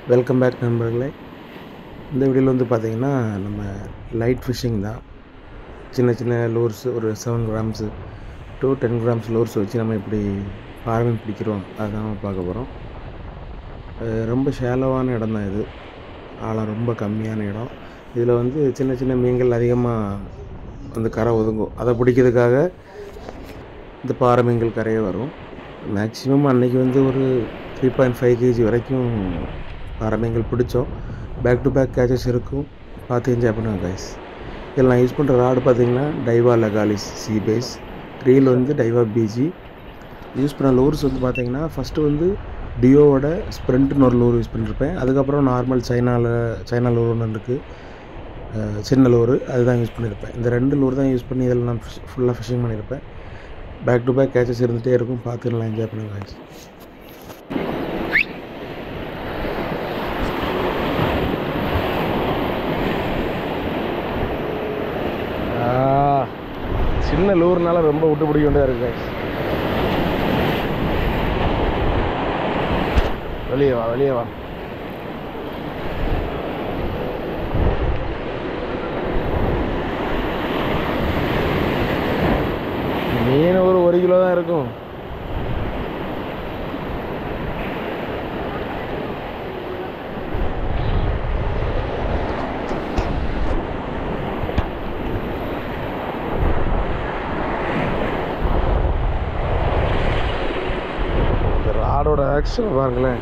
Welcome back நண்பர்களே இந்த வீடியோவில் வந்து பார்த்தீங்கன்னா நம்ம லைட் ஃபிஷ்ஷிங் தான் சின்ன சின்ன லோர்ஸ் ஒரு seven grams to ten grams lures வச்சு நம்ம இப்படி பார்வன் பிடிக்கிறோம் அதுதான் நம்ம பார்க்க போகிறோம் ரொம்ப ஷேலோவான இடம் தான் இது ஆழம் ரொம்ப கம்மியான இடம் இதில் வந்து சின்ன சின்ன மீன்கள் அதிகமாக வந்து கரை ஒதுங்கும் அதை பிடிக்கிறதுக்காக இந்த பாறை மீன்கள் கரையே வரும் மேக்ஸிமம் அன்னைக்கு வந்து ஒரு த்ரீ பாயிண்ட் ஃபைவ் கேஜி வரைக்கும் பாறை மீன்கள் பிடிச்சோம் பேக் டு பேக் கேச்சஸ் இருக்கும் பார்த்து என்ஜாய் பண்ணுவேன் கைஸ் இதில் நான் யூஸ் பண்ணுற ராடு பார்த்தீங்கன்னா Daiwa Legalis C base reel வந்து டைவா பிஜி யூஸ் பண்ண லோர்ஸ் வந்து பார்த்தீங்கன்னா ஃபஸ்ட்டு வந்து டியோவோட ஸ்ப்ரிண்ட்னு ஒரு லோர் யூஸ் பண்ணியிருப்பேன் அதுக்கப்புறம் நார்மல் சைனாவில் சைனா லோர் ஒன்று இருக்குது சின்ன லோரு அதுதான் யூஸ் பண்ணியிருப்பேன் இந்த ரெண்டு லோர் தான் யூஸ் பண்ணி இதில் நான் ஃபுல்லாக ஃபிஷிங் பண்ணியிருப்பேன் பேக் டு பேக் கேச்சஸ் இருந்துகிட்டே இருக்கும் பார்த்து நல்லா என்ஜாய் பண்ணுவேன் சின்ன லூர்னால ரொம்ப விட்டு பிடிக்க வேண்டியதாக இருக்கு வெளியே வா வெளியே வா மீன் ஒரு ஒரு கிலோ தான் இருக்கும் இந்த ராடோட ஆக்ஷன் பாருங்களேன்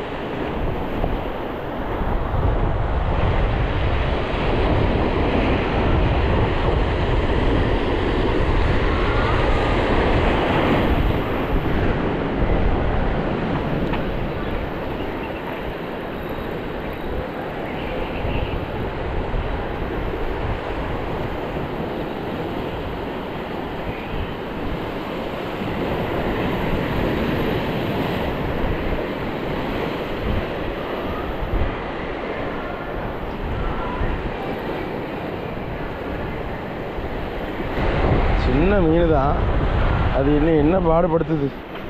சின்ன மீன் தான் அது இன்னும் என்ன பாடுபடுத்துது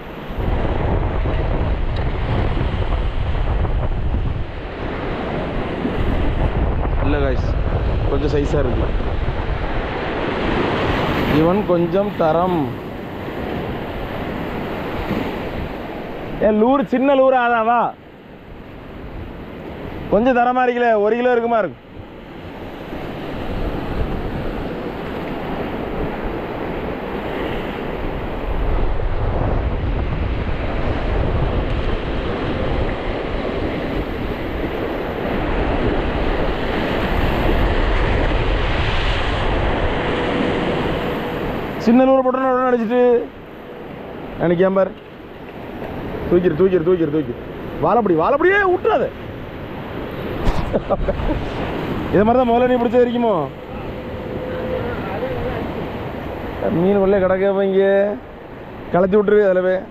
இல்லை காய்ஸ் கொஞ்சம் சைஸாக இருக்கு இவன் கொஞ்சம் தரம் ஏன் லூர் சின்ன லூர் ஆதாவா கொஞ்சம் தரமா இருக்குல்ல ஒரு கிலோ இருக்குமா இருக்கும் சின்ன நூறு போட்டோன்னு உடனே அடிச்சிட்டு நினைக்காம பாரு தூக்கிடு தூக்கிடு தூக்கிடு தூக்கி வாழப்படி வாழப்படியே விட்டுறாத இது மாதிரி தான் முதல்ல நீ பிடிச்சது இருக்குமோ மீன் உள்ளே கிடக்க இங்கே கலத்தி விட்டுரு அதில் போய்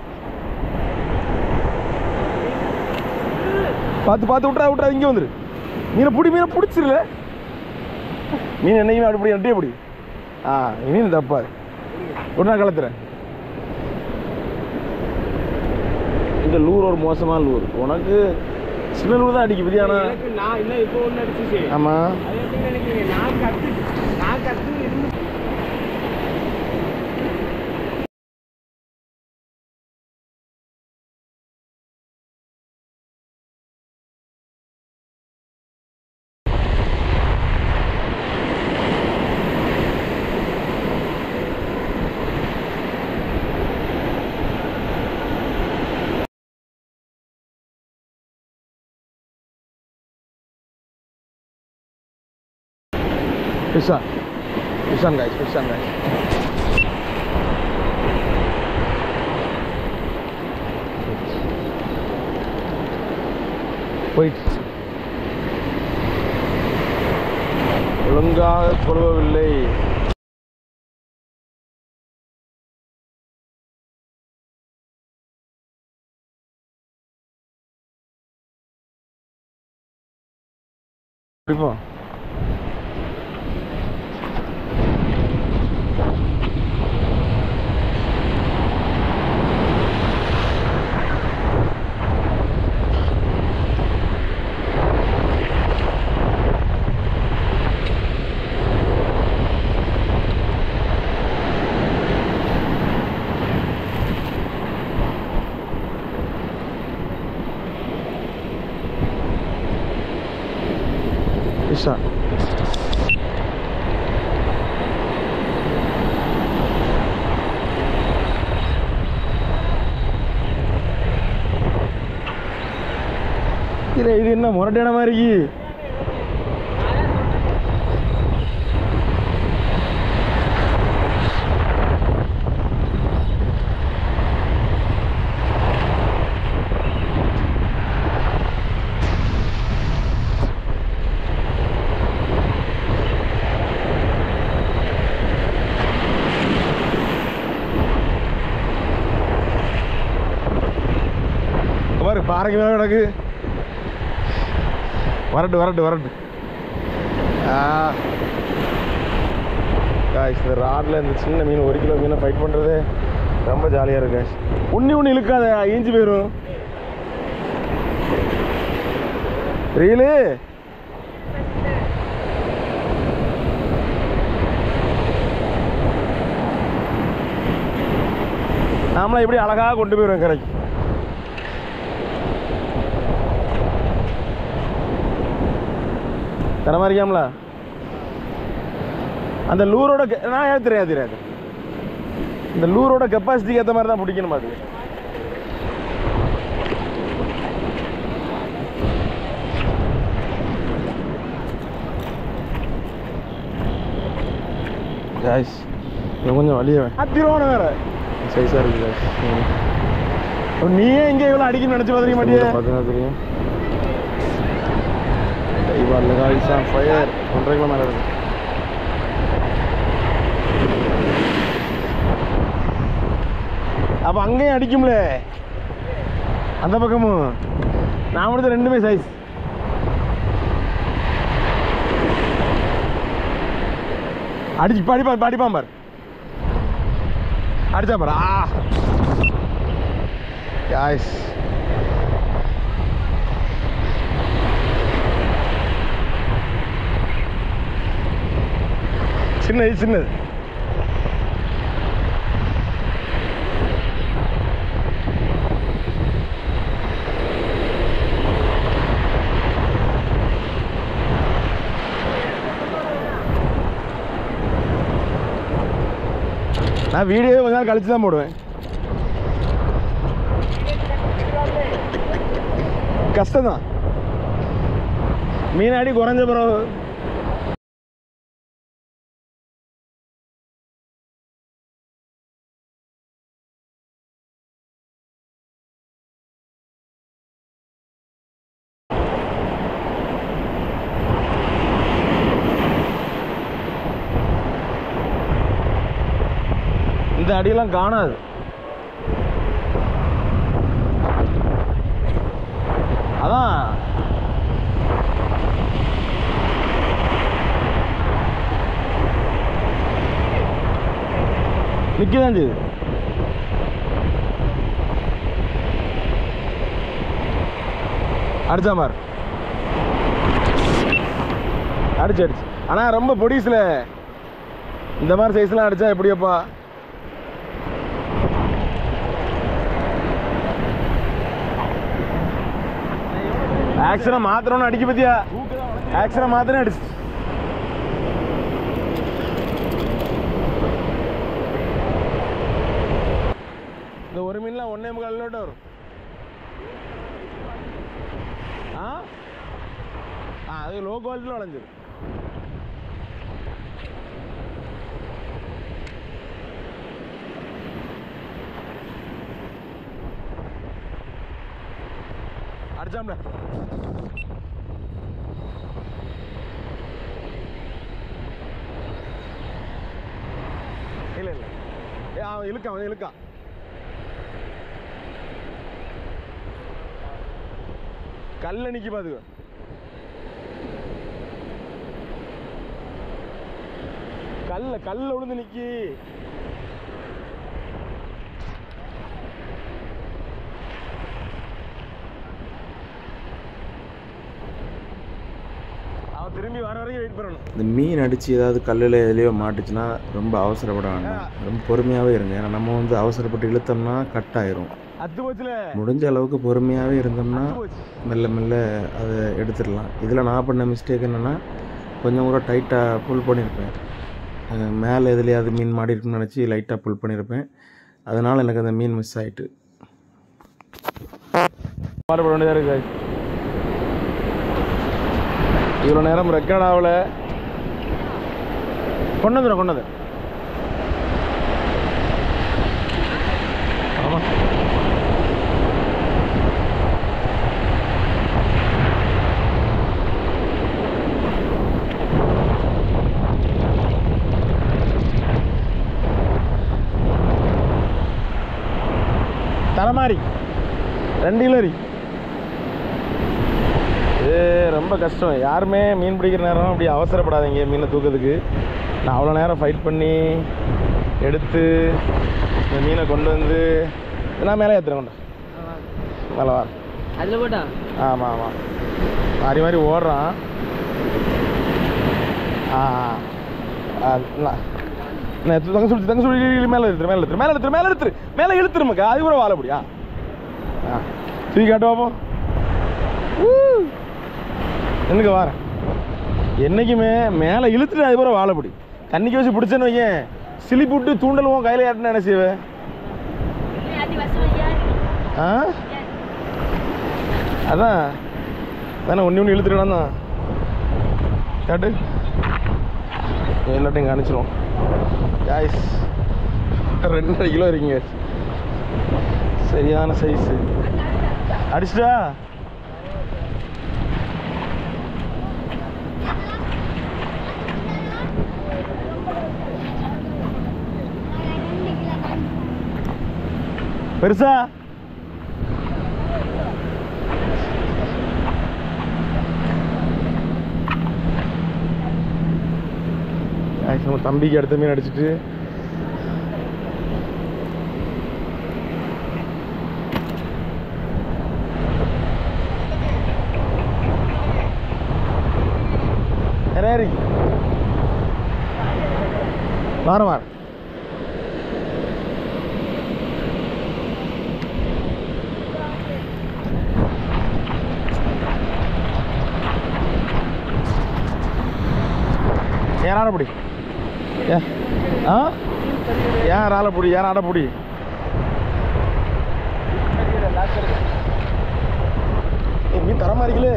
பார்த்து பார்த்து விட்றா விட்றா இங்கே வந்துரு மீனை பிடி மீனை பிடிச்சிருல மீன் என்னைக்குமே அப்படி பிடி அட்டியே பிடி ஆ மீன் தப்பா ஒரு நாள் கலத்துறேன் இந்த லூர் ஒரு மோசமான லூர் உனக்கு சின்ன லூர் தான் அடிக்கு பிரியாணா எனக்கு நான் இன்னும் இப்போ ஒன்று அடிச்சிச்சு ஆமாம் அது எப்படி நினைக்கிறீங்க நான் கற்று நான் கற்று இருந்து Fish on. Fish on guys, fish on guys. போயிடுச்சு ஒழுங்காக கொழுவவில்லை பிடிப்போம் நைஸா இல்லை இது என்ன முரட்டான மாதிரி இருக்கு பாரு பாறைக்கு மேலே கிடக்கு வரட்டு வரட்டு வரட்டு காய்ஸ் இந்த ராடில் இந்த சின்ன மீன் ஒரு கிலோ மீனை ஃபைட் பண்ணுறது ரொம்ப ஜாலியாக இருக்கு guys. உண்ணி உண்ணி இழுக்காத ஈஞ்சி போயிடும் ரீலு நாமளா இப்படி அழகாக கொண்டு போயிடுவோம் கரைக்கு தரமா இருக்காமல அந்த லூரோட கெ- நான் ஏற்றுறேன் ஏற்றுறேன் இந்த லூரோட கெப்பாசிட்டிக்கு ஏற்ற மாதிரி தான் பிடிக்கணும் அது காய்ஸ் இன்னும் கொஞ்சம் வழியே அத்திரோன வேற சைஸாக இருக்கு காய்ஸ் நீயே இங்கே இவ்வளோ அடிக்கணும்னு நினச்சி பார்த்துக்க மாட்டியே பார்த்தீங்கன்னா தெரியும் இவாள் காய்ஸ் ஆன் ஃபயர் ஒன்றரை கிலோ மேலே இருக்கு அப்போ அங்கேயும் அடிக்கும்ல அந்த பக்கமும் நான் முடிஞ்ச ரெண்டுமே சைஸ் அடிச்சு படிப்பான் படிப்பான் பார் அடிச்சா பார் ஆ காய்ஸ் சின்னது சின்னது நான் வீடியோ கொஞ்ச நாள் கழிச்சு தான் போடுவேன் கஷ்டம் தான் மீனாடி குறைஞ்ச பிறகு இந்த அடியெல்லாம் காணாது அதான் நிற்கதான் செய்யுது அடிச்சா மார் அடிச்சு அடிச்சு ஆனால் ரொம்ப பொடிஸில் இந்த மாதிரி சைஸ்லாம் அடிச்சா எப்படியப்பா ஆக்ஷனை மாத்திரம்னு அடிக்க பத்தியா ஆக்ஷனை மாத்திரம் அடிச்சு இந்த ஒரு மீன்லாம் ஒன்னே முக்கால் லோட்ட வரும் ஆ ஆ அது லோ குவாலிட்டியில் வளைஞ்சிரு அடிச்சாம்ல இல்ல இல்ல ஏ அவன் இழுக்கான் அவன் இழுக்கான் கல்ல நிக்கி பாத்துக்கோ கல்ல கல்ல விழுந்து நிக்கி அவன் திரும்பி வர வரைக்கும் வெயிட் பண்ணணும் இந்த மீன் அடித்து ஏதாவது கல்லில் எதுலேயோ மாட்டுச்சுன்னா ரொம்ப அவசரப்பட வேண்டாம் ரொம்ப பொறுமையாகவே இருங்க ஏன்னா நம்ம வந்து அவசரப்பட்டு இழுத்தோம்னா கட் ஆயிரும் அத்து போச்சுல முடிஞ்ச அளவுக்கு பொறுமையாகவே இருந்தோம்னா அத்து போச்சு மெல்ல மெல்ல அதை எடுத்துடலாம் இதில் நான் பண்ண மிஸ்டேக் என்னென்னா கொஞ்சம் கூட டைட்டாக புல் பண்ணியிருப்பேன் அஹ் மேலே எதுலையாவது மீன் மாடி இருக்குன்னு நினச்சி லைட்டாக புல் பண்ணியிருப்பேன் அதனால் எனக்கு அந்த மீன் மிஸ் ஆயிட்டு மாறுபட வேண்டியதாக இருக்கு இவ்வளோ நேரம் ரெக்கார்ட் ஆகல கொண்டு வந்துடும் கொண்டு வந்து ஆமாம் தலைமாரி ரெண்டு கிலோரி இது ரொம்ப கஷ்டம் யாருமே மீன் பிடிக்கிற நேரம் அப்படி அவசரப்படாதீங்க மீனை தூக்கிறதுக்கு நான் அவ்வளோ நேரம் ஃபைட் பண்ணி எடுத்து இந்த மீனை கொண்டு வந்து நான் மேலே ஏற்றுறேன் கொண்டு மேலே வா அதில் போட்டா ஆமாம் ஆமாம் மாறி மாறி ஓடுறான் ஆ ஆ நான் நான் தங்க சொல்லி தங்க சொல்லி மேலே எடுத்துரு மேலே எடுத்துரு மேலே எடுத்துரு மேலே எடுத்துரு மேலே இழுத்துருமக்கா அது கூட வாழ முடியா ஆ தூக்கி காட்டு பார்ப்போம் ஊ. என்னங்க வாரேன் என்னைக்குமே மேலே இழுத்துட்டு அது கூட வாழப்படி தண்ணிக்கு வச்சு பிடிச்சேன்னு வையேன் சிலிப்பு விட்டு தூண்டல் உன் கையில் ஏட்டினா என்ன செய்வேன் ஆ அதான் தானே ஒன்று ஒன்று இழுத்துட்டு தான் காட்டு எல்லாத்தையும் காணிச்சிரும் காய்ஸ் ரெண்டரை கிலோ இருக்கீங்க சரியான சைஸு அடிச்சிட்டா பெருசா Guys, நம்ம தம்பிக்கு அடுத்த மீன் அடிச்சிட்டு சரி வாரம் வாரம் ஏன் ஆடப்படி ஏ ஆ ஏன் ஆடப்படி ஏன் ஆடப்படி ஏய், மீன் தரமா இருக்கலே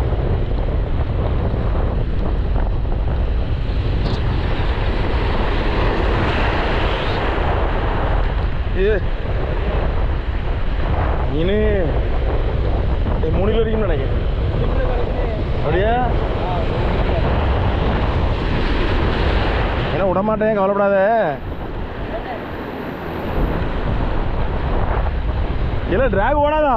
ஏ மீன் ஏய், மூணு கிலோ இருக்குன்னு நினைக்கிறேன் அப்படியா ஏன்னா விட மாட்டேன் கவலைப்படாத இல்ல டிராக் ஓடாதா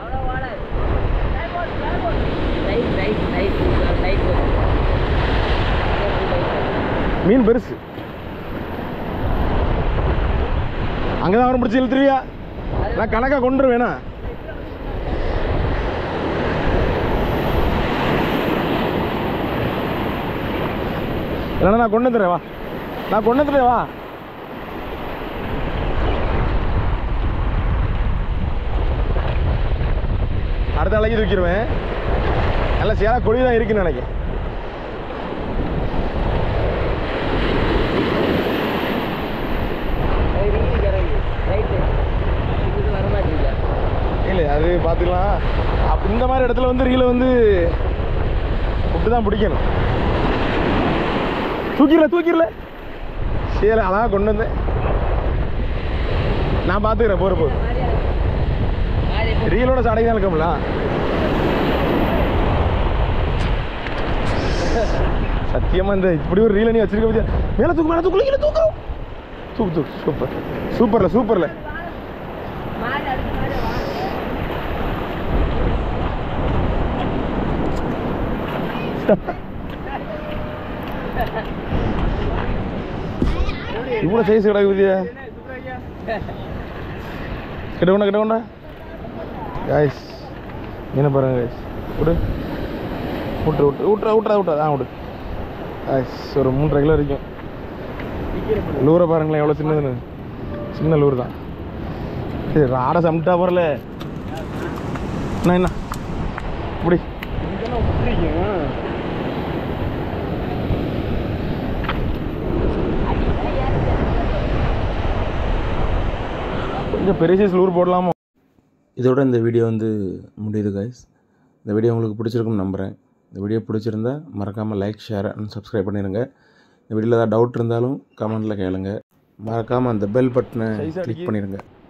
மீன் பெருசு அங்கதான் அவரை பிடிச்சி இழுத்துருவியா நான் கணக்கா கொண்டு வேணா இல்லைன்னா நான் கொண்டு வந்துடுறேன் வா நான் கொண்டு வந்துடுறேன் வா அடுத்த அலைக்கு தூக்கிடுவேன் நல்ல சேரா கொடி தான் இருக்குன்னு நினைக்கிறேன் இல்லை அது பார்த்துக்கலாம் அப்ப இந்த மாதிரி இடத்துல வந்து ரீலை வந்து விட்டு தான் பிடிக்கணும் தூக்கிடல தூக்கிடல சரி அதான் கொண்டு வந்தேன் நான் பார்த்துக்கிறேன் போகிற போது ரீலோட சடை தான் இருக்கோம்ல சத்தியமா இந்த இப்படி ஒரு ரீலை நீ வச்சிருக்க பத்தியா மேலே தூக்கு மேலே தூக்கு கீழே தூக்கு தூக்கு தூக்கு சூப்பர் சூப்பர்ல சூப்பர்ல இவ்வளோ சைஸ் கிடக்கு பத்தியா கிட்ட கொண்டா கிட்ட கொண்டா காய்ஸ் மீனை பாருங்க காய்ஸ் விடு விட்டு விட்டு விட்டுறா விட்டுறா விட்டுறா ஆ விடு காய்ஸ் ஒரு மூன்றரை கிலோ இருக்கும் லூரை பாருங்களேன் எவ்வளோ சின்னதுன்னு சின்ன லூர் தான் சரி ராடை சமைட்டா போகிறல என்ன என்ன இப்படி கொஞ்சம் பெரிய சைஸ் லூர் போடலாமோ இதோட இந்த வீடியோ வந்து முடியுது கைஸ் இந்த வீடியோ உங்களுக்கு பிடிச்சிருக்குன்னு நம்புகிறேன் இந்த வீடியோ பிடிச்சிருந்தா மறக்காமல் லைக் ஷேர் அண்ட் சப்ஸ்கிரைப் பண்ணிடுங்க இந்த வீடியோவில் ஏதாவது டவுட் இருந்தாலும் கமெண்ட்டில் கேளுங்க மறக்காமல் அந்த பெல் பட்டனை Size கிளிக் அடிக்கி. பண்ணிடுங்க